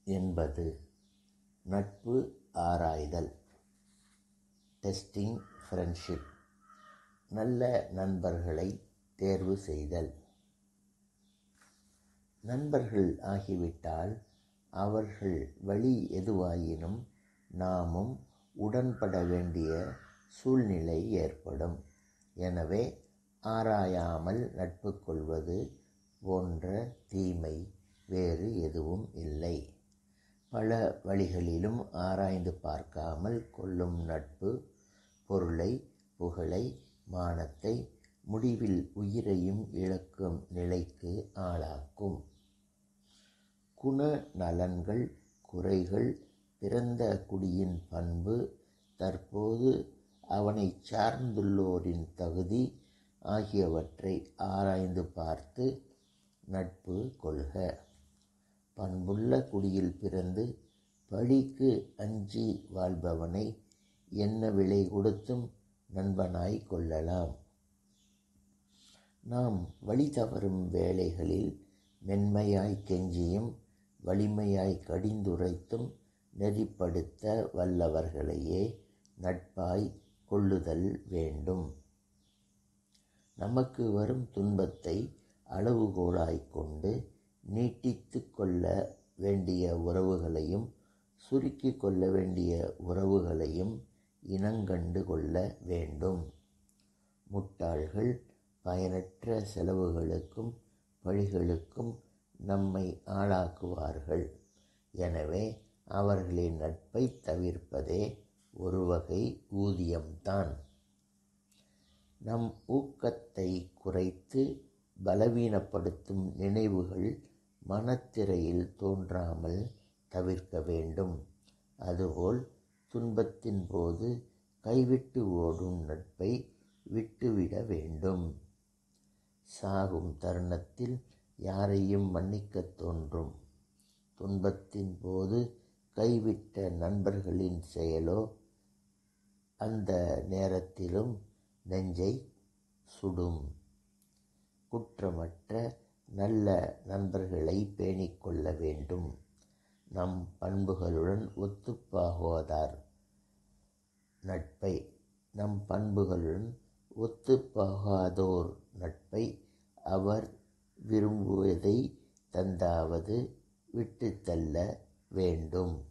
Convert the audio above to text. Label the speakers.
Speaker 1: என்பது நட்பு ஆராய்தல் testing friendship நல்ல நண்பர்களை தேர்வு செய்தல் நண்பர்கள் ஆகிவிட்டால் அவர்கள் வழி எதுவாயினும் நாமும் உடன்பட வேண்டிய சூழ்நிலை ஏற்படும் எனவே ஆராயாமல் நட்பு கொள்வது போன்ற தீமை வேறு எதுவும் இல்லை பல வழிகளிலும் ஆராய்ந்து பார்க்காமல் கொள்ளும் நட்பு பொருளை புகழை மானத்தை முடிவில் உயிரையும் இழக்கும் நிலைக்கு ஆளாக்கும் குண நலன்கள் குறைகள் பிறந்த குடியின் பண்பு தற்போது அவனை சார்ந்துள்ளோரின் தகுதி ஆகியவற்றை ஆராய்ந்து பார்த்து நட்பு கொள்க பண்புள்ள குடியில் பிறந்து பழிக்கு அஞ்சி வாழ்பவனை என்ன விலை கொடுத்தும் நண்பனாய் கொள்ளலாம் நாம் வழி தவறும் வேளைகளில் மென்மையாய் கெஞ்சியும் வலிமையாய் கடிந்துரைத்தும் நெறிப்படுத்த வல்லவர்களையே நட்பாய் கொள்ளுதல் வேண்டும் நமக்கு வரும் துன்பத்தை அளவுகோலாய் கொண்டு நீட்டித்து கொள்ள வேண்டிய உறவுகளையும் சுருக்கி கொள்ள வேண்டிய உறவுகளையும் இனங்கண்டு கொள்ள வேண்டும் முட்டாள்கள் பயனற்ற செலவுகளுக்கும் பழிகளுக்கும் நம்மை ஆளாக்குவார்கள் எனவே அவர்களின் நட்பை தவிர்ப்பதே ஒரு வகை ஊதியம்தான் நம் ஊக்கத்தை குறைத்து பலவீனப்படுத்தும் நினைவுகள் மனத்திரையில் தோன்றாமல் தவிர்க்க வேண்டும் அதுபோல் துன்பத்தின் போது கைவிட்டு ஓடும் நட்பை விட்டுவிட வேண்டும் சாகும் தருணத்தில் யாரையும் மன்னிக்கத் தோன்றும் துன்பத்தின் போது கைவிட்ட நண்பர்களின் செயலோ அந்த நேரத்திலும் நெஞ்சை சுடும் குற்றமற்ற நல்ல நண்பர்களை பேணிக்கொள்ள வேண்டும் நம் பண்புகளுடன் ஒத்துப்பாகுவதார் நட்பை நம் பண்புகளுடன் ஒத்துப்பாகாதோர் நட்பை அவர் விரும்புவதை தந்தாவது விட்டு தள்ள வேண்டும்